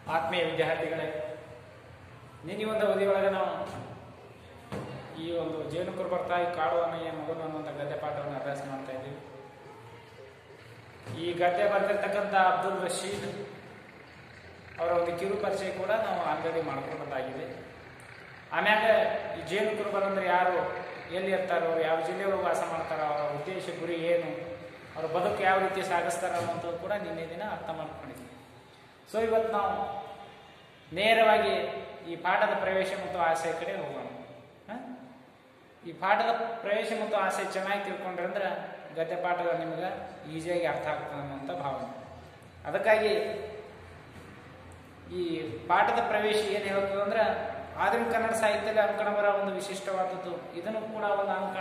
ಆತ್ಮೀಯ ವಿದ್ಯಾರ್ಥಿಗಳೇ ನಿನ್ನೆ ಒಂದು ಅವಧಿಯೊಳಗೆ ನಾವು ಈ ಒಂದು ಜೇನುಕರು ಬರ್ತಾಯಿ ಕಾಡುವನೆಯ ಮಗನು ಅನ್ನುವಂಥ ಗದ್ಯ ಪಾಠವನ್ನು ಅಭ್ಯಾಸ ಮಾಡ್ತಾ ಇದ್ದೀವಿ ಈ ಗದ್ಯ ಬರೆದಿರ್ತಕ್ಕಂಥ ಅಬ್ದುಲ್ ರಶೀದ್ ಅವರ ಒಂದು ಕಿರು ಪರಿಚಯ ಕೂಡ ನಾವು ಆಲ್ರೆಡಿ ಮಾಡ್ಕೊಂಡದ್ದಾಗಿದೆ ಆಮ್ಯಾಗ ಈ ಜೇನು ಕುರುಬರಂದ್ರೆ ಯಾರು ಎಲ್ಲಿ ಇರ್ತಾರೋ ಯಾವ ಜಿಲ್ಲೆಯೊಳಗೆ ವಾಸ ಮಾಡ್ತಾರೋ ಅವರ ಉದ್ದೇಶ ಗುರಿ ಏನು ಅವ್ರ ಬದುಕು ಯಾವ ರೀತಿ ಸಾಗಿಸ್ತಾರ ಅನ್ನೋಂಥದ್ದು ಕೂಡ ನಿನ್ನೆ ದಿನ ಅರ್ಥ ಮಾಡ್ಕೊಂಡಿದ್ವಿ ಸೊ ಇವತ್ತು ನಾವು ನೇರವಾಗಿ ಈ ಪಾಠದ ಪ್ರವೇಶ ಮತ್ತು ಆಸೆ ಕಡೆ ಹೋಗೋಣ ಹ? ಈ ಪಾಠದ ಪ್ರವೇಶ ಮತ್ತು ಆಸೆ ಚೆನ್ನಾಗಿ ತಿಳ್ಕೊಂಡ್ರೆ ಅಂದ್ರೆ ಗದ್ಯ ಪಾಠಗಳು ನಿಮ್ಗೆ ಈಸಿಯಾಗಿ ಅರ್ಥ ಆಗ್ತದೆ ಅನ್ನುವಂಥ ಭಾವನೆ ಅದಕ್ಕಾಗಿ ಈ ಪಾಠದ ಪ್ರವೇಶ ಏನು ಹೇಳ್ತದೆ ಅಂದ್ರೆ ಆಧುನಿಕ ಕನ್ನಡ ಸಾಹಿತ್ಯದಲ್ಲಿ ಅಂಕಣ ಬರ ಒಂದು ವಿಶಿಷ್ಟವಾದದ್ದು ಇದನ್ನು ಕೂಡ ಒಂದು ಅಂಕಣ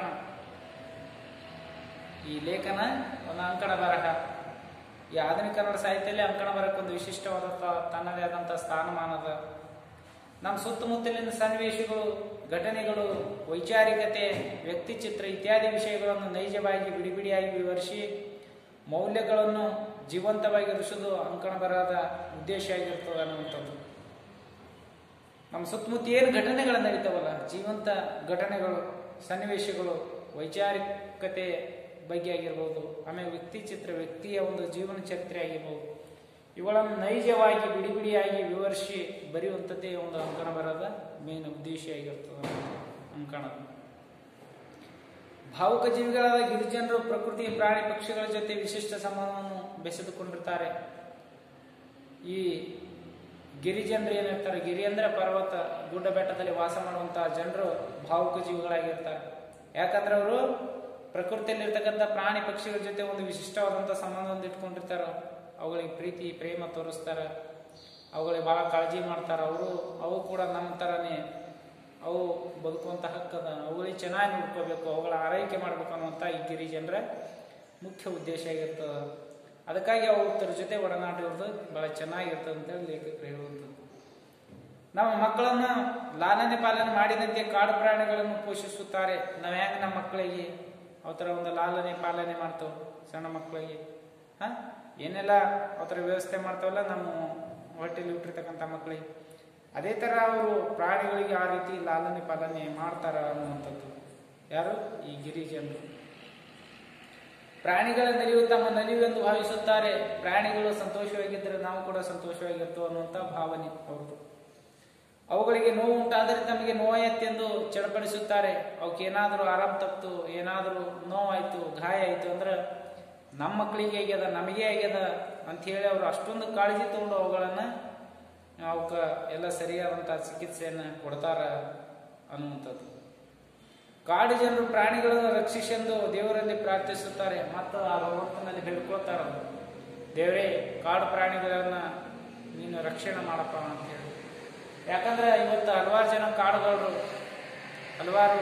ಈ ಲೇಖನ ಒಂದು ಅಂಕಣ ಬರಹ ಈ ಆಧುನಿಕ ಕನ್ನಡ ಸಾಹಿತ್ಯದಲ್ಲಿ ಅಂಕಣ ಬರಕ್ಕೆ ಒಂದು ವಿಶಿಷ್ಟವಾದಂಥ ತನ್ನದೇ ಆದಂಥ ಸ್ಥಾನಮಾನದ ನಮ್ಮ ಸುತ್ತಮುತ್ತಲಿನ ಸನ್ನಿವೇಶಗಳು ಘಟನೆಗಳು ವೈಚಾರಿಕತೆ ವ್ಯಕ್ತಿಚಿತ್ರ ಇತ್ಯಾದಿ ವಿಷಯಗಳನ್ನು ನೈಜವಾಗಿ ಬಿಡಿಬಿಡಿಯಾಗಿ ವಿವರಿಸಿ ಮೌಲ್ಯಗಳನ್ನು ಜೀವಂತವಾಗಿ ಇರಿಸೋದು ಅಂಕಣ ಬರಹದ ಉದ್ದೇಶ ಆಗಿರ್ತದೆ ಅನ್ನುವಂಥದ್ದು ನಮ್ಮ ಸುತ್ತಮುತ್ತ ಏನು ಘಟನೆಗಳು ನಡೀತಾವಲ್ಲ ಜೀವಂತ ಘಟನೆಗಳು ಸನ್ನಿವೇಶಗಳು ವೈಚಾರಿಕತೆ ಬಗ್ಗೆ ಆಗಿರ್ಬೋದು ಆಮೇಲೆ ವ್ಯಕ್ತಿ ಚಿತ್ರ ವ್ಯಕ್ತಿಯ ಒಂದು ಜೀವನ ಚರಿತ್ರೆ ಆಗಿರ್ಬೋದು ಇವುಗಳನ್ನು ನೈಜವಾಗಿ ಬಿಡಿ ಬಿಡಿಯಾಗಿ ವಿವರಿಸಿ ಬರೆಯುವಂಥದ್ದೇ ಒಂದು ಅಂಕಣ ಬರದ ಮೇನ್ ಉದ್ದೇಶ ಆಗಿರ್ತದೆ ಅಂಕಣ ಭಾವುಕ ಜೀವಿಗಳಾದ ಗಿರಿಜನರು ಪ್ರಕೃತಿ ಪ್ರಾಣಿ ಪಕ್ಷಿಗಳ ಜೊತೆ ವಿಶಿಷ್ಟ ಸಂಬಂಧವನ್ನು ಬೆಸೆದುಕೊಂಡಿರ್ತಾರೆ ಈ ಗಿರಿಜನರು ಏನಿರ್ತಾರೆ ಗಿರಿ ಅಂದ್ರೆ ಪರ್ವತ ಗುಡ್ಡ ಬೆಟ್ಟದಲ್ಲಿ ವಾಸ ಮಾಡುವಂತಹ ಜನರು ಭಾವುಕ ಜೀವಿಗಳಾಗಿರ್ತಾರೆ ಯಾಕಂದ್ರೆ ಅವರು ಪ್ರಕೃತಿಯಲ್ಲಿರ್ತಕ್ಕಂಥ ಪ್ರಾಣಿ ಪಕ್ಷಿಗಳ ಜೊತೆ ಒಂದು ವಿಶಿಷ್ಟವಾದಂಥ ಸಂಬಂಧವನ್ನು ಇಟ್ಕೊಂಡಿರ್ತಾರೆ ಅವುಗಳಿಗೆ ಪ್ರೀತಿ ಪ್ರೇಮ ತೋರಿಸ್ತಾರೆ ಅವುಗಳಿಗೆ ಬಹಳ ಕಾಳಜಿ ಮಾಡ್ತಾರೆ ಅವರು ಅವು ಕೂಡ ನಮ್ಮ ಥರನೇ ಅವು ಬದುಕುವಂಥ ಹಕ್ಕದ ಅವುಗಳಿಗೆ ಚೆನ್ನಾಗಿ ನೋಡ್ಕೋಬೇಕು ಅವುಗಳ ಆರೈಕೆ ಮಾಡ್ಬೇಕು ಅನ್ನುವಂಥ ಈ ಗಿರಿಜನರ ಮುಖ್ಯ ಉದ್ದೇಶ ಆಗಿರ್ತದೆ ಅದಕ್ಕಾಗಿ ಅವ್ರ ಜೊತೆ ಒಡನಾಟ ಇರೋದು ಬಹಳ ಚೆನ್ನಾಗಿರ್ತದೆ ಅಂತೇಳಿ ಲೇಖಕರು ಹೇಳುವಂಥದ್ದು ನಮ್ಮ ಮಕ್ಕಳನ್ನ ಲಾಲನೆ ಪಾಲನೆ ಮಾಡಿದಂತೆ ಕಾಡು ಪ್ರಾಣಿಗಳನ್ನು ಪೋಷಿಸುತ್ತಾರೆ ನಾವು ಹೆಂಗೆ ನಮ್ಮ ಮಕ್ಕಳಿಗೆ ಅವತರ ಒಂದು ಲಾಲನೆ ಪಾಲನೆ ಮಾಡ್ತೇವೆ ಸಣ್ಣ ಮಕ್ಕಳಿಗೆ ಹಾ ಏನೆಲ್ಲ ಅವತರ ವ್ಯವಸ್ಥೆ ಮಾಡ್ತಾವಲ್ಲ ನಮ್ಮ ಹೊಟ್ಟೆಲಿ ಹುಟ್ಟಿರ್ತಕ್ಕಂಥ ಮಕ್ಕಳಿಗೆ ಅದೇ ಥರ ಅವರು ಪ್ರಾಣಿಗಳಿಗೆ ಆ ರೀತಿ ಲಾಲನೆ ಪಾಲನೆ ಮಾಡ್ತಾರ ಅನ್ನುವಂಥದ್ದು ಯಾರು ಈ ಗಿರಿಜನರು ಪ್ರಾಣಿಗಳ ನಲಿವು ತಮ್ಮ ನಲಿವೆಂದು ಭಾವಿಸುತ್ತಾರೆ ಪ್ರಾಣಿಗಳು ಸಂತೋಷವಾಗಿದ್ದರೆ ನಾವು ಕೂಡ ಸಂತೋಷವಾಗಿರ್ತೇವೆ ಅನ್ನುವಂಥ ಭಾವನೆ ಅವ್ರದ್ದು ಅವುಗಳಿಗೆ ನೋವು ಉಂಟಾದರೆ ತಮಗೆ ನೋವಾಯತ್ತೆಂದು ಚಡಪಡಿಸುತ್ತಾರೆ ಅವಕ್ಕೆ ಏನಾದರೂ ಆರಾಮ್ ತಪ್ತು ಏನಾದರೂ ನೋವಾಯ್ತು ಗಾಯ ಆಯ್ತು ಅಂದ್ರೆ ನಮ್ಮ ಮಕ್ಕಳಿಗೆ ಆಗ್ಯದ ನಮಗೆ ಆಗ್ಯದ ಅಂತ ಹೇಳಿ ಅವರು ಅಷ್ಟೊಂದು ಕಾಳಜಿ ತಗೊಂಡು ಅವುಗಳನ್ನು ಅವಕ್ಕೆ ಎಲ್ಲ ಸರಿಯಾದಂಥ ಚಿಕಿತ್ಸೆಯನ್ನು ಕೊಡ್ತಾರ ಅನ್ನುವಂಥದ್ದು ಕಾಡು ಜನರು ಪ್ರಾಣಿಗಳನ್ನು ರಕ್ಷಿಸೆಂದು ದೇವರಲ್ಲಿ ಪ್ರಾರ್ಥಿಸುತ್ತಾರೆ ಮತ್ತು ಆ ಭಗವಂತನಲ್ಲಿ ಬೇಡ್ಕೊಳ್ತಾರ ದೇವರೇ ಕಾಡು ಪ್ರಾಣಿಗಳನ್ನ ನೀನು ರಕ್ಷಣೆ ಮಾಡಪ್ಪ ಅಂತ ಹೇಳಿ ಯಾಕಂದ್ರೆ ಇವತ್ತು ಹಲವಾರು ಜನ ಕಾಡುಗಳು ಹಲವಾರು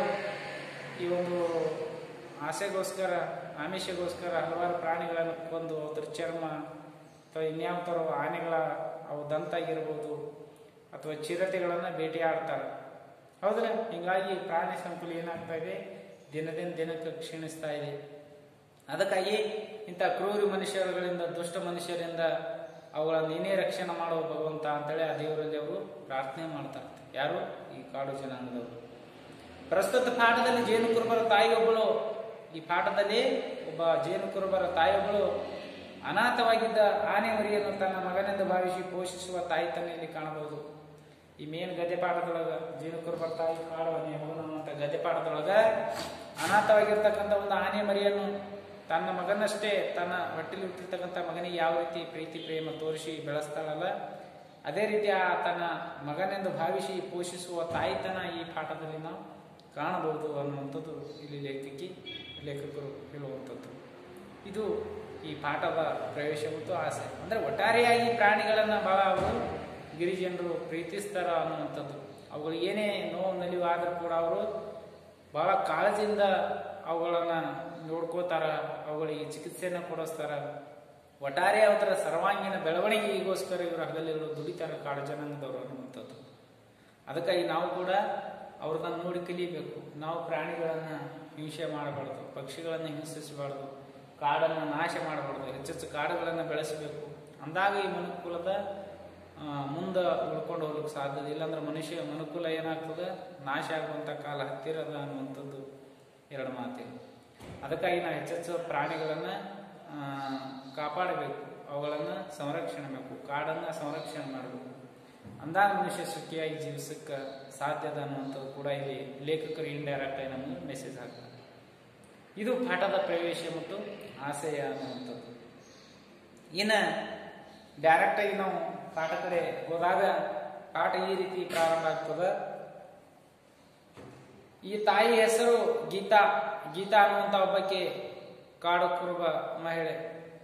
ಈ ಒಂದು ಆಸೆಗೋಸ್ಕರ ಆಮಿಷಗೋಸ್ಕರ ಹಲವಾರು ಪ್ರಾಣಿಗಳನ್ನು ಕೊಂದು ಅದ್ರ ಚರ್ಮ ಅಥವಾ ಇನ್ಯಾವ ಥರ ಆನೆಗಳ ಅವು ದಂತಾಗಿರ್ಬೋದು ಅಥವಾ ಚಿರತೆಗಳನ್ನು ಭೇಟಿಯಾಡ್ತಾರೆ ಹೌದಲ್ಲ ಹಿಂಗಾಗಿ ಪ್ರಾಣಿ ಸಂಕುಲ ಏನಾಗ್ತಾ ಇದೆ ದಿನದಿಂದ ದಿನಕ್ಕೆ ಕ್ಷೀಣಿಸ್ತಾ ಇದೆ ಅದಕ್ಕಾಗಿ ಇಂಥ ಕ್ರೂರಿ ಮನುಷ್ಯರುಗಳಿಂದ ದುಷ್ಟ ಮನುಷ್ಯರಿಂದ ಅವುಗಳನ್ನು ನೀನೇ ರಕ್ಷಣೆ ಮಾಡುವ ಭಗವಂತ ಅಂತೇಳಿ ಆ ದೇವರಲ್ಲಿ ಅವರು ಪ್ರಾರ್ಥನೆ ಮಾಡ್ತಾರೆ ಯಾರು ಈ ಕಾಡು ಜನಾಂಗದವರು ಪ್ರಸ್ತುತ ಪಾಠದಲ್ಲಿ ಜೇನು ಕುರುಬರ ತಾಯಿಯೊಬ್ಬಳು ಈ ಪಾಠದಲ್ಲಿ ಒಬ್ಬ ಜೇನು ಕುರುಬರ ತಾಯಿಯೊಬ್ಬಳು ಅನಾಥವಾಗಿದ್ದ ಆನೆ ಮರಿಯನ್ನು ತನ್ನ ಮಗನೆಂದು ಭಾವಿಸಿ ಪೋಷಿಸುವ ತಾಯಿ ತನ್ನಲ್ಲಿ ಕಾಣಬಹುದು ಈ ಮೇನ್ ಗದ್ಯ ಪಾಠದೊಳಗ ಜೇನು ಕುರುಬರ ತಾಯಿ ಕಾಡುವನೆ ಮಗನು ಅನ್ನುವಂಥ ಗದ್ಯ ಪಾಠದೊಳಗ ಅನಾಥವಾಗಿರ್ತಕ್ಕಂಥ ಒಂದು ಆನೆ ಮರಿಯನ್ನು ತನ್ನ ಮಗನಷ್ಟೇ ತನ್ನ ಹೊಟ್ಟೆಲಿ ಹುಟ್ಟಿರ್ತಕ್ಕಂಥ ಮಗನಿಗೆ ಯಾವ ರೀತಿ ಪ್ರೀತಿ ಪ್ರೇಮ ತೋರಿಸಿ ಬೆಳೆಸ್ತಾಳಲ್ಲ ಅದೇ ರೀತಿ ಆ ತನ್ನ ಮಗನೆಂದು ಭಾವಿಸಿ ಪೋಷಿಸುವ ತಾಯಿತನ ಈ ಪಾಠದಲ್ಲಿ ನಾವು ಕಾಣಬಹುದು ಅನ್ನುವಂಥದ್ದು ಇಲ್ಲಿ ಲೇಖಕಿ ಲೇಖಕರು ಹೇಳುವಂಥದ್ದು ಇದು ಈ ಪಾಠದ ಪ್ರವೇಶ ಮತ್ತು ಆಸೆ ಅಂದರೆ ಒಟ್ಟಾರೆಯಾಗಿ ಪ್ರಾಣಿಗಳನ್ನು ಬಹಳ ಅವರು ಗಿರಿಜನರು ಪ್ರೀತಿಸ್ತಾರ ಅನ್ನುವಂಥದ್ದು ಅವುಗಳು ಏನೇ ನೋವು ನಲಿವು ಆದರೂ ಕೂಡ ಅವರು ಬಹಳ ಕಾಳಜಿಯಿಂದ ಅವುಗಳನ್ನು ನೋಡ್ಕೋತಾರ ಅವುಗಳಿಗೆ ಚಿಕಿತ್ಸೆಯನ್ನು ಕೊಡಿಸ್ತಾರ ಒಟ್ಟಾರೆ ಅವರ ಸರ್ವಾಂಗೀಣ ಬೆಳವಣಿಗೆಗೋಸ್ಕರ ಇವರು ಹಗಲಿರುಳು ದುಡಿತಾರ ಕಾಡು ಜನಾಂಗದವರು ಅನ್ನುವಂಥದ್ದು ಅದಕ್ಕಾಗಿ ನಾವು ಕೂಡ ಅವ್ರನ್ನ ನೋಡಿ ಕಲಿಬೇಕು ನಾವು ಪ್ರಾಣಿಗಳನ್ನು ಹಿಂಸೆ ಮಾಡಬಾರ್ದು ಪಕ್ಷಿಗಳನ್ನು ಹಿಂಸಿಸಬಾರ್ದು ಕಾಡನ್ನು ನಾಶ ಮಾಡಬಾರ್ದು ಹೆಚ್ಚೆಚ್ಚು ಕಾಡುಗಳನ್ನು ಬೆಳೆಸಬೇಕು ಅಂದಾಗ ಈ ಮನುಕುಲದ ಮುಂದೆ ಉಳ್ಕೊಂಡು ಹೋಗ್ಲಿಕ್ಕೆ ಸಾಧ್ಯದ ಇಲ್ಲಾಂದ್ರೆ ಮನುಷ್ಯ ಮನುಕುಲ ಏನಾಗ್ತದೆ ನಾಶ ಆಗುವಂಥ ಕಾಲ ಹತ್ತಿರದ ಅನ್ನುವಂಥದ್ದು ಎರಡು ಮಾತಿದೆ ಅದಕ್ಕಾಗಿ ನಾವು ಹೆಚ್ಚೆಚ್ಚು ಪ್ರಾಣಿಗಳನ್ನು ಕಾಪಾಡಬೇಕು ಅವುಗಳನ್ನು ಸಂರಕ್ಷಣೆ ಮಾಡಬೇಕು ಕಾಡನ್ನು ಸಂರಕ್ಷಣೆ ಮಾಡಬೇಕು ಅಂದಾಗ ಮನುಷ್ಯ ಸುಖಿಯಾಗಿ ಜೀವಿಸಕ್ಕೆ ಸಾಧ್ಯದ ಅನ್ನುವಂಥದ್ದು ಕೂಡ ಇಲ್ಲಿ ಲೇಖಕರು ಇಂಡೈರೆಕ್ಟ್ ಆಗಿ ನಮಗೆ ಮೆಸೇಜ್ ಹಾಕ್ತಾರೆ ಇದು ಪಾಠದ ಪ್ರವೇಶ ಮತ್ತು ಆಶಯ ಅನ್ನುವಂಥದ್ದು ಇನ್ನು ಡೈರೆಕ್ಟಾಗಿ ನಾವು ಪಾಠ ಕಡೆ ಹೋದಾಗ ಪಾಠ ಈ ರೀತಿ ಪ್ರಾರಂಭ ಆಗ್ತದೆ ಈ ತಾಯಿ ಹೆಸರು ಗೀತಾ ಗೀತಾ ಅನ್ನುವಂಥ ಒಬ್ಬಕ್ಕೆ ಕಾಡು ಕುರುಬ ಮಹಿಳೆ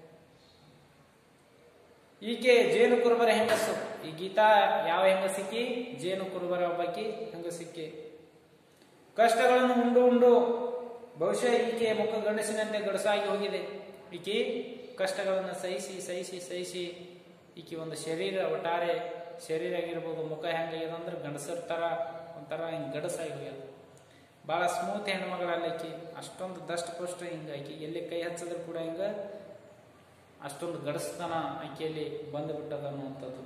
ಈಕೆ ಜೇನು ಕುರುಬರ ಹೆಂಗಸು ಈ ಗೀತಾ ಯಾವ ಹೆಂಗಸಿಕ್ಕಿ ಜೇನು ಕುರುಬರ ಒಬ್ಬಾಕಿ ಹೆಂಗಸಿಕ್ಕಿ ಕಷ್ಟಗಳನ್ನು ಉಂಡು ಉಂಡು ಬಹುಶಃ ಈಕೆ ಮುಖ ಗಂಡಸಿನಂತೆ ಗಡಸಾಗಿ ಹೋಗಿದೆ ಈಕೆ ಕಷ್ಟಗಳನ್ನು ಸಹಿಸಿ ಸಹಿಸಿ ಸಹಿಸಿ ಈಕೆ ಒಂದು ಶರೀರ ಒಟ್ಟಾರೆ ಶರೀರ ಆಗಿರ್ಬೋದು ಮುಖ ಹೆಂಗಾಗ್ಯದ ಅಂದ್ರೆ ಗಂಡಸರ ಥರ ಒಂಥರ ಹಿಂಗೆ ಗಡಸಾಗಿ ಹೋಗ್ಯದ ಭಾಳ ಸ್ಮೂತ್ ಹೆಣ್ಮಗಳಲ್ಲ ಈಕಿ ಅಷ್ಟೊಂದು ದಷ್ಟ ಪುಷ್ಟ ಹಿಂಗೆ ಆಕಿ ಎಲ್ಲಿ ಕೈ ಹಚ್ಚಿದ್ರು ಕೂಡ ಹಿಂಗೆ ಅಷ್ಟೊಂದು ಗಡಸ್ತನ ಆಕೆಯಲ್ಲಿ ಬಂದುಬಿಟ್ಟದ ಅನ್ನುವಂಥದ್ದು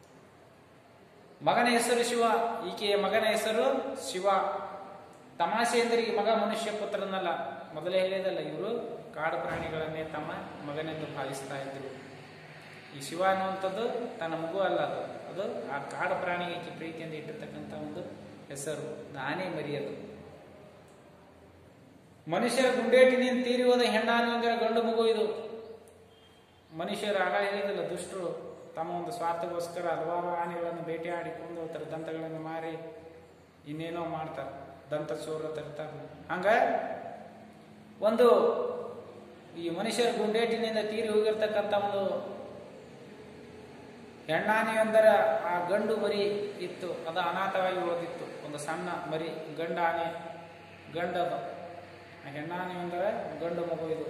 ಮಗನ ಹೆಸರು ಶಿವ ಈಕೆಯ ಮಗನ ಹೆಸರು ಶಿವ ತಮಾಷೆ ಎಂದರೆ ಈ ಮಗ ಮನುಷ್ಯ ಪುತ್ರನಲ್ಲ ಮೊದಲೇ ಹೇಳಿದಲ್ಲ ಇವರು ಕಾಡು ಪ್ರಾಣಿಗಳನ್ನೇ ತಮ್ಮ ಮಗನೆಂದು ಭಾವಿಸ್ತಾ ಇದ್ರು ಈ ಶಿವ ಅನ್ನುವಂಥದ್ದು ತನ್ನ ಮಗು ಅಲ್ಲ ಅದು ಅದು ಆ ಕಾಡು ಪ್ರಾಣಿಗೆ ಈಕೆ ಪ್ರೀತಿಯಿಂದ ಇಟ್ಟಿರ್ತಕ್ಕಂಥ ಒಂದು ಹೆಸರು ನಾನೇ ಮರಿಯದು ಮನುಷ್ಯರ ಗುಂಡೇಟಿನಿಂದ ತೀರಿ ಹೋದ ಹೆಣ್ಣಾನು ಗಂಡು ಮಗು ಇದು ಮನುಷ್ಯರು ಆಗ ಹೇಳಿದಲ್ಲ ದುಷ್ಟರು ತಮ್ಮ ಒಂದು ಸ್ವಾರ್ಥಗೋಸ್ಕರ ಹಲವಾರು ಆನೆಗಳನ್ನು ಬೇಟೆಯಾಡಿಕೊಂಡು ಅದರ ದಂತಗಳನ್ನು ಮಾರಿ ಇನ್ನೇನೋ ಮಾಡ್ತಾರೆ ದಂತ ಚೋರ ತರ್ತಾರೆ ಹಂಗ ಒಂದು ಈ ಮನುಷ್ಯರ ಗುಂಡೇಟಿನಿಂದ ತೀರಿ ಹೋಗಿರ್ತಕ್ಕಂಥ ಒಂದು ಹೆಣ್ಣಾನೆಯೊಂದರ ಆ ಗಂಡು ಮರಿ ಇತ್ತು ಅದು ಅನಾಥವಾಗಿ ಉಳಿದಿತ್ತು ಒಂದು ಸಣ್ಣ ಮರಿ ಗಂಡ ಆನೆ ಗಂಡದು ಆ ಹೆಣ್ಣಾನೆಯೊಂದರ ಗಂಡು ಮಗು ಇದು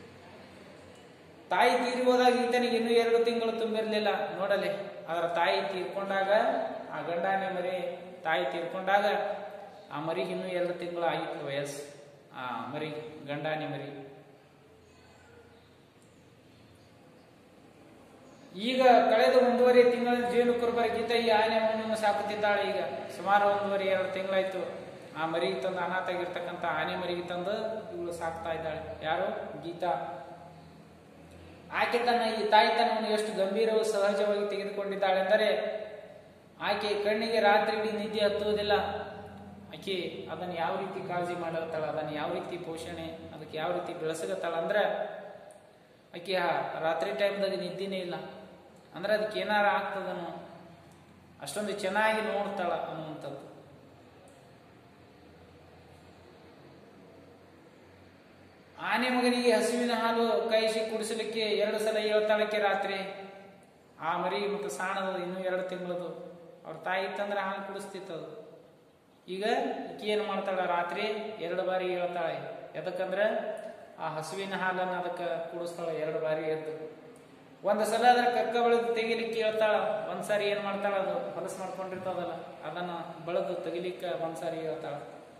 ತಾಯಿ ತೀರಿ ಹೋದಾಗ ಈತನಿಗೆ ಇನ್ನೂ ಎರಡು ತಿಂಗಳು ತುಂಬಿರಲಿಲ್ಲ ನೋಡಲೆ ಅದರ ತಾಯಿ ತೀರ್ಕೊಂಡಾಗ ಆ ಗಂಡಾನೆ ಮರಿ ತಾಯಿ ತೀರ್ಕೊಂಡಾಗ ಆ ಮರಿಗೆ ಇನ್ನೂ ಎರಡು ತಿಂಗಳು ಆಗಿತ್ತು ವಯಸ್ಸು ಆ ಮರಿ ಗಂಡಾನೆ ಮರಿ ಈಗ ಕಳೆದ ಒಂದೂವರೆ ತಿಂಗಳ ಜೇನು ಕುರುಬರ ಗೀತ ಈ ಆನೆ ಮಣ್ಣನ್ನು ಸಾಕುತ್ತಿದ್ದಾಳೆ ಈಗ ಸುಮಾರು ಒಂದೂವರೆ ಎರಡು ತಿಂಗಳಾಯ್ತು ಆ ಮರಿಗೆ ತಂದು ಅನಾಥಾಗಿರ್ತಕ್ಕಂಥ ಆನೆ ಮರಿಗೆ ತಂದು ಇವಳು ಸಾಕ್ತಾ ಇದ್ದಾಳೆ ಯಾರು ಗೀತಾ ಆಕೆ ತನ್ನ ಈ ತಾಯಿತನವನ್ನು ಎಷ್ಟು ಗಂಭೀರವೂ ಸಹಜವಾಗಿ ತೆಗೆದುಕೊಂಡಿದ್ದಾಳೆ ಎಂದರೆ ಆಕೆ ಕಣ್ಣಿಗೆ ರಾತ್ರಿ ಇಡೀ ನಿದ್ದೆ ಹತ್ತುವುದಿಲ್ಲ ಆಕೆ ಅದನ್ನು ಯಾವ ರೀತಿ ಕಾಳಜಿ ಮಾಡತ್ತಾಳ ಅದನ್ನು ಯಾವ ರೀತಿ ಪೋಷಣೆ ಅದಕ್ಕೆ ಯಾವ ರೀತಿ ಬೆಳೆಸಗತ್ತಾಳ ಅಂದ್ರೆ ಆಕೆ ಆ ರಾತ್ರಿ ಟೈಮ್ದಾಗ ನಿದ್ದೆನೇ ಇಲ್ಲ ಅಂದ್ರೆ ಅದಕ್ಕೆ ಏನಾರ ಆಗ್ತದನು ಅಷ್ಟೊಂದು ಚೆನ್ನಾಗಿ ನೋಡ್ತಾಳ ಅನ್ನುವಂಥದ್ದು ಆನೆ ಮಗನಿಗೆ ಹಸುವಿನ ಹಾಲು ಕಾಯಿಸಿ ಕುಡಿಸಲಿಕ್ಕೆ ಎರಡು ಸಲ ಏಳ್ತಾಳಕ್ಕೆ ರಾತ್ರಿ ಆ ಮರಿ ಮತ್ತು ಸಾಣದು ಇನ್ನೂ ಎರಡು ತಿಂಗಳದು ಅವ್ರ ತಾಯಿ ಇತ್ತಂದ್ರೆ ಹಾಲು ಕುಡಿಸ್ತಿತ್ತದು ಈಗ ಈಕೆ ಏನು ಮಾಡ್ತಾಳ ರಾತ್ರಿ ಎರಡು ಬಾರಿ ಹೇಳ್ತಾಳೆ ಎದಕ್ಕಂದ್ರೆ ಆ ಹಸುವಿನ ಹಾಲನ್ನು ಅದಕ್ಕೆ ಕುಡಿಸ್ತಾಳೆ ಎರಡು ಬಾರಿ ಎದ್ದು ಒಂದು ಸಲ ಅದರ ಕಕ್ಕ ಬೆಳೆದು ತೆಗಿಲಿಕ್ಕೆ ಹೇಳ್ತಾಳ ಒಂದ್ಸಾರಿ ಏನು ಮಾಡ್ತಾಳ ಅದು ಹೊಲಸು ಮಾಡ್ಕೊಂಡಿರ್ತದಲ್ಲ ಅದನ್ನು ಬೆಳೆದು ತೆಗಿಲಿಕ್ಕೆ ಒಂದ್ಸಾರಿ ಹೇಳ್ತಾಳ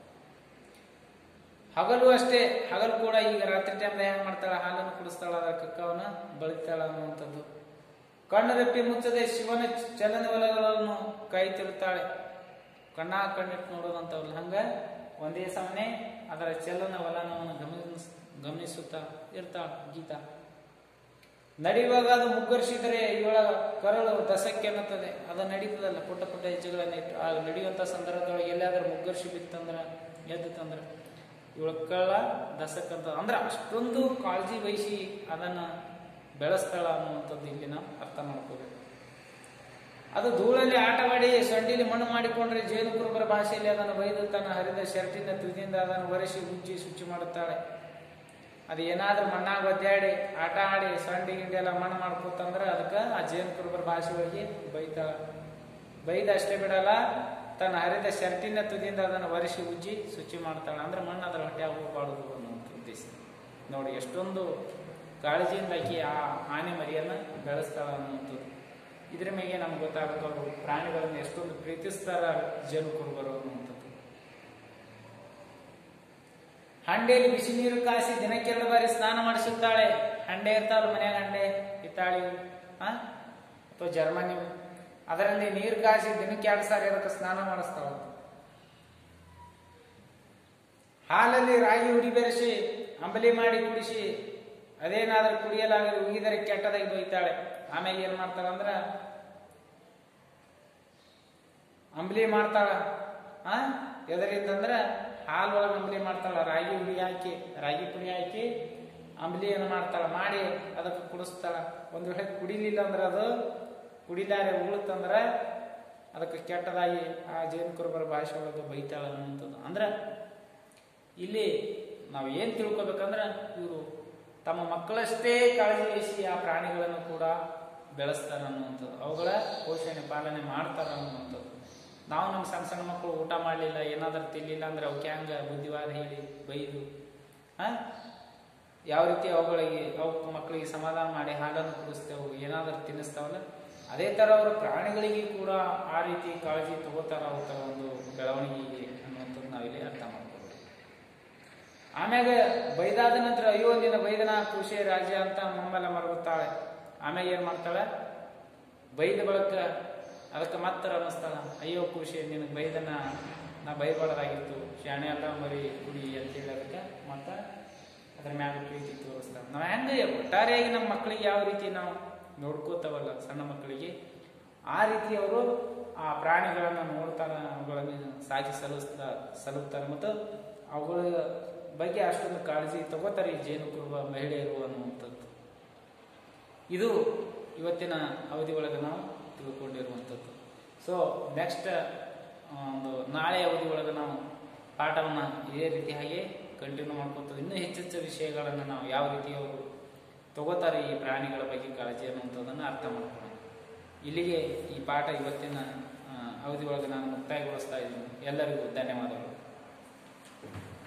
ಹಗಲು ಅಷ್ಟೇ ಹಗಲು ಕೂಡ ಈಗ ರಾತ್ರಿ ಟೈಮ್ ಹೆಂಗ್ ಮಾಡ್ತಾಳ ಹಾಲನ್ನು ಕುಡಿಸ್ತಾಳ ಅದರ ಕಕ್ಕವನ್ನ ಬಳಿತಾಳ ಅನ್ನುವಂಥದ್ದು ಕಣ್ಣು ರೆಪ್ಪಿ ಮುಚ್ಚದೆ ಶಿವನ ಚಲನವಲಗಳನ್ನು ಕಾಯ್ತಿರುತ್ತಾಳೆ ಕಣ್ಣ ಕಣ್ಣಿಟ್ಟು ನೋಡೋದಂತವಲ್ಲ ಹಂಗ ಒಂದೇ ಸಮನೆ ಅದರ ಚಲನ ವಲನವನ್ನು ಗಮನಿಸ್ ಗಮನಿಸುತ್ತಾ ಇರ್ತಾಳ ಗೀತಾ ನಡೆಯುವಾಗ ಅದು ಮುಗ್ಗರಿಸಿದರೆ ಇವಳ ಕರಳು ದಸಕ್ಕೆ ಅನ್ನುತ್ತದೆ ಅದು ನಡೀತದಲ್ಲ ಪುಟ್ಟ ಪುಟ್ಟ ಹೆಜ್ಜೆಗಳನ್ನ ಇಟ್ಟು ಆ ನಡೆಯುವಂಥ ಸಂದರ್ಭದೊಳಗೆ ಎಲ್ಲಾದ್ರೂ ಮುಗ್ಗರಿಸಿ ಬಿತ್ತಂದ್ರ ಎದ್ದು ತಂದ್ರ ಇವಳ ಕಳ್ಳ ದಸಕ್ಕಂತ ಅಂದ್ರೆ ಅಷ್ಟೊಂದು ಕಾಳಜಿ ವಹಿಸಿ ಅದನ್ನ ಬೆಳೆಸ್ತಾಳ ಅನ್ನುವಂಥದ್ದು ಇಲ್ಲಿ ನಾವು ಅರ್ಥ ಮಾಡ್ಕೋಬೇಕು ಅದು ಧೂಳಲ್ಲಿ ಆಟವಾಡಿ ಸೊಂಡಿಲಿ ಮಣ್ಣು ಮಾಡಿಕೊಂಡ್ರೆ ಜೇನು ಕುರುಬರ ಭಾಷೆಯಲ್ಲಿ ಅದನ್ನು ಬೈದು ತನ್ನ ಹರಿದ ಶರ್ಟಿನ ತುದಿಯಿಂದ ಅದನ್ನು ಒರೆಸಿ ಉಜ್ಜಿ ಶುಚಿ ಮಾಡುತ್ತಾಳೆ ಅದು ಏನಾದ್ರೂ ಮಣ್ಣಾಗ ಒದ್ದಾಡಿ ಆಟ ಆಡಿ ಸೊಂಡಿ ಗಿಂಡಿ ಎಲ್ಲ ಮಣ್ಣು ಮಾಡ್ಕೊತಂದ್ರೆ ಅದಕ್ಕೆ ಆ ಜೇನು ಕುರುಬರ ಭಾಷೆ ಹೋಗಿ ಬೈತಾಳ ಬೈದ ಅಷ್ಟೇ ಬಿಡಲ್ಲ ತನ್ನ ಹರಿದ ಶರ್ಟಿನ ತುದಿಯಿಂದ ಅದನ್ನು ಒರೆಸಿ ಉಜ್ಜಿ ಶುಚಿ ಮಾಡ್ತಾಳೆ ಅಂದ್ರೆ ಮಣ್ಣು ಅದರ ಹೊಟ್ಟೆ ಹೋಗಬಾರ್ದು ಅನ್ನುವಂಥ ಉದ್ದೇಶ ನೋಡಿ ಎಷ್ಟೊಂದು ಕಾಳಜಿಯಿಂದ ಆಕಿ ಆ ಆನೆ ಮರಿಯನ್ನು ಬೆಳೆಸ್ತಾಳ ಅನ್ನುವಂಥದ್ದು ಇದ್ರ ಮೇಲೆ ನಮ್ಗೆ ಗೊತ್ತಾಗುತ್ತೆ ಅವರು ಪ್ರಾಣಿಗಳನ್ನು ಎಷ್ಟೊಂದು ಪ್ರೀತಿಸ್ತಾರ ಜೇನು ಕುರುಬರು ಅನ್ನುವಂಥದ್ದು ಹಂಡೆಯಲ್ಲಿ ಬಿಸಿ ನೀರು ಕಾಸಿ ದಿನಕ್ಕೆರಡು ಬಾರಿ ಸ್ನಾನ ಮಾಡಿಸುತ್ತಾಳೆ ಹಂಡೆ ಇರ್ತಾವಲ್ಲ ಮನ್ಯಾಗ ಹಂಡೆ ಹಿತ್ತಾಳಿ ಹಾ ಅಥವಾ ಜರ್ಮನಿ ಅದರಲ್ಲಿ ನೀರು ಕಾಸಿ ದಿನಕ್ಕೆ ಎರಡು ಸಾರಿ ಅದಕ್ಕೆ ಸ್ನಾನ ಮಾಡಿಸ್ತಾಳ ಹಾಲಲ್ಲಿ ರಾಗಿ ಹುಡಿ ಬೆರೆಸಿ ಅಂಬಲಿ ಮಾಡಿ ಕುಡಿಸಿ ಅದೇನಾದ್ರೂ ಕುಡಿಯಲಾಗದೆ ಉಗಿದರೆ ಕೆಟ್ಟದಾಗಿ ಬೈತಾಳೆ ಆಮೇಲೆ ಏನ್ ಮಾಡ್ತಾಳ ಅಂದ್ರ ಅಂಬಲಿ ಮಾಡ್ತಾಳ ಆ ಎದರಿಂದಂದ್ರ ಹಾಲು ಒಳಗೆ ಅಂಬಲಿ ಮಾಡ್ತಾಳ ರಾಗಿ ಹುಡಿ ಹಾಕಿ ರಾಗಿ ಪುಡಿ ಹಾಕಿ ಅಂಬಲಿ ಏನು ಮಾಡ್ತಾಳ ಮಾಡಿ ಅದಕ್ಕೆ ಕುಡಿಸ್ತಾಳ ಒಂದು ವೇಳೆ ಕುಡಿಲಿಲ್ಲ ಅಂದ್ರೆ ಅದು ಕುಡಿಲಾರೆ ಉಗುಳುತ್ತಂದ್ರ ಅದಕ್ಕೆ ಕೆಟ್ಟದಾಗಿ ಆ ಜೇನು ಕುರುಬರ ಭಾಷೆ ಒಳಗೆ ಬೈತಾಳ ಅನ್ನುವಂಥದ್ದು ಅಂದ್ರೆ ಇಲ್ಲಿ ನಾವು ಏನು ತಿಳ್ಕೊಬೇಕಂದ್ರೆ ಇವರು ತಮ್ಮ ಮಕ್ಕಳಷ್ಟೇ ಕಾಳಜಿ ವಹಿಸಿ ಆ ಪ್ರಾಣಿಗಳನ್ನು ಕೂಡ ಬೆಳೆಸ್ತಾರೆ ಅನ್ನುವಂಥದ್ದು ಅವುಗಳ ಪೋಷಣೆ ಪಾಲನೆ ಮಾಡ್ತಾರೆ ಅನ್ನುವಂಥದ್ದು ನಾವು ನಮ್ಮ ಸಣ್ಣ ಸಣ್ಣ ಮಕ್ಕಳು ಊಟ ಮಾಡಲಿಲ್ಲ ಏನಾದರೂ ತಿನ್ನಲಿಲ್ಲ ಅಂದ್ರೆ ಅವಕ್ಕೆ ಹಂಗ ಬುದ್ಧಿವಾದ ಹೇಳಿ ಬೈದು ಆ ಯಾವ ರೀತಿ ಅವುಗಳಿಗೆ ಅವು ಮಕ್ಕಳಿಗೆ ಸಮಾಧಾನ ಮಾಡಿ ಹಾಲನ್ನು ಕುಡಿಸ್ತೇವೆ ಏನಾದರೂ ತಿನ್ನಿಸ್ತಾವಲ್ಲ ಅದೇ ಥರ ಅವರು ಪ್ರಾಣಿಗಳಿಗೆ ಕೂಡ ಆ ರೀತಿ ಕಾಳಜಿ ತಗೋತಾರ ಅವರ ಒಂದು ಬೆಳವಣಿಗೆಗೆ ಅನ್ನುವಂಥದ್ದು ನಾವಿಲ್ಲಿ ಅರ್ಥ ಮಾಡ್ಕೋಬೇಕು ಆಮ್ಯಾಗ ಬೈದಾದ ನಂತರ ಅಯ್ಯೋ ನಿನ್ನ ಬೈದನ ಖುಷಿ ರಾಜ್ಯ ಅಂತ ಮಮ್ಮೆಲ್ಲ ಮರಗುತ್ತಾಳೆ ಆಮ್ಯಾಗ ಏನ್ ಮಾಡ್ತಾಳೆ ಬೈದ ಬಳಕ ಅದಕ್ಕೆ ಮಾತ್ರ ಅನ್ನಿಸ್ತಾಳ ಅಯ್ಯೋ ಖುಷಿ ನಿನಗೆ ಬೈದನ ನಾ ಬೈಬಾರ್ದಾಗಿತ್ತು ಶಾಣೆ ಅಲ್ಲ ಮರಿ ಕುಡಿ ಅಂತೇಳಿ ಅದಕ್ಕೆ ಮತ್ತ ಅದ್ರ ಮ್ಯಾಗ ಪ್ರೀತಿ ತೋರಿಸ್ತಾಳೆ ನಾವು ಹೆಂಗೆ ಒಟ್ಟಾರೆಯಾಗಿ ನಮ್ಮ ಮಕ್ಕಳಿಗೆ ಯಾವ ರೀತಿ ನಾವು ನೋಡ್ಕೋತಾವಲ್ಲ ಸಣ್ಣ ಮಕ್ಕಳಿಗೆ ಆ ರೀತಿ ಅವರು ಆ ಪ್ರಾಣಿಗಳನ್ನು ನೋಡ್ತಾರ ಅವುಗಳನ್ನು ಸಾಕಿ ಸಲ್ಲಿಸ್ತಾ ಸಲ್ಲುತ್ತಾರೆ ಮತ್ತು ಅವುಗಳ ಬಗ್ಗೆ ಅಷ್ಟೊಂದು ಕಾಳಜಿ ತಗೋತಾರೆ ಈ ಜೇನು ಕುರುಬ ಮಹಿಳೆಯರು ಅನ್ನುವಂಥದ್ದು ಇದು ಇವತ್ತಿನ ಅವಧಿ ಒಳಗೆ ನಾವು ತಿಳ್ಕೊಂಡಿರುವಂಥದ್ದು ಸೊ ನೆಕ್ಸ್ಟ್ ಒಂದು ನಾಳೆ ಅವಧಿ ಒಳಗೆ ನಾವು ಪಾಠವನ್ನು ಇದೇ ರೀತಿ ಹಾಗೆ ಕಂಟಿನ್ಯೂ ಮಾಡ್ಕೊತೀವಿ ಇನ್ನೂ ಹೆಚ್ಚೆಚ್ಚು ವಿಷಯಗಳನ್ನು ನಾವು ಯಾವ ರೀತಿ ಅವರು ತಗೋತಾರೆ ಈ ಪ್ರಾಣಿಗಳ ಬಗ್ಗೆ ಕಾಳಜಿ ಅನ್ನುವಂಥದ್ದನ್ನು ಅರ್ಥ ಮಾಡ್ಕೊಳ್ಳೋಣ ಇಲ್ಲಿಗೆ ಈ ಪಾಠ ಇವತ್ತಿನ ಆ, ಅವಧಿ ಒಳಗೆ ನಾನು ಮುಕ್ತಾಯಗೊಳಿಸ್ತಾ ಇದ್ದೀನಿ ಎಲ್ಲರಿಗೂ ಧನ್ಯವಾದಗಳು